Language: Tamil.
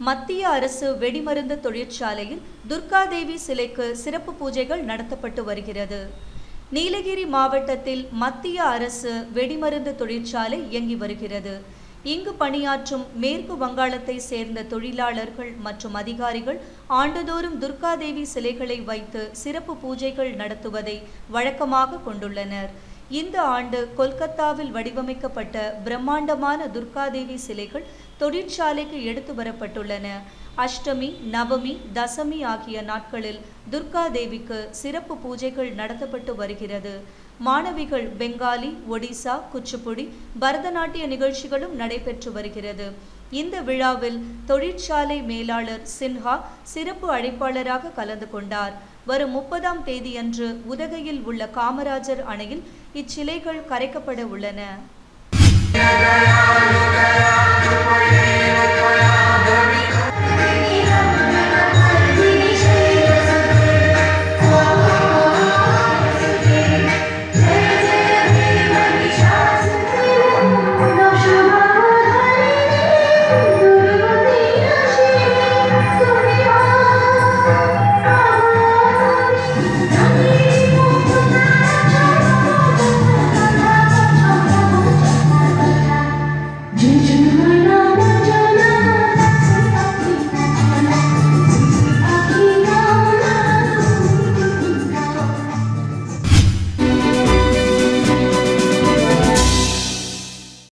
மத்திய அரசு வெடிமருந்து தொழிற்சாலையில் துர்காதேவி சிலைக்கு சிறப்பு பூஜைகள் நடத்தப்பட்டு வருகிறது நீலகிரி மாவட்டத்தில் மத்திய அரசு வெடிமருந்து தொழிற்சாலை இயங்கி வருகிறது இங்கு பணியாற்றும் மேற்கு வங்காளத்தை சேர்ந்த தொழிலாளர்கள் மற்றும் அதிகாரிகள் ஆண்டுதோறும் துர்காதேவி சிலைகளை வைத்து சிறப்பு பூஜைகள் நடத்துவதை வழக்கமாக கொண்டுள்ளனர் இந்த ஆண்டு கொல்கத்தாவில் வடிவமைக்கப்பட்ட பிரம்மாண்டமான துர்காதேவி சிலைகள் தொழிற்சாலைக்கு எடுத்து வரப்பட்டுள்ளன அஷ்டமி நவமி தசமி ஆகிய நாட்களில் துர்கா தேவிக்கு சிறப்பு பூஜைகள் நடத்தப்பட்டு வருகிறது மாணவிகள் பெங்காலி ஒடிசா குச்சிப்புடி பரதநாட்டிய நிகழ்ச்சிகளும் நடைபெற்று வருகிறது இந்த விழாவில் தொழிற்சாலை மேலாளர் சின்ஹா சிறப்பு அழைப்பாளராக கலந்து கொண்டார் வரும் முப்பதாம் தேதியன்று உதகையில் உள்ள காமராஜர் அணையில் இச்சிலைகள் கரைக்கப்பட உள்ளன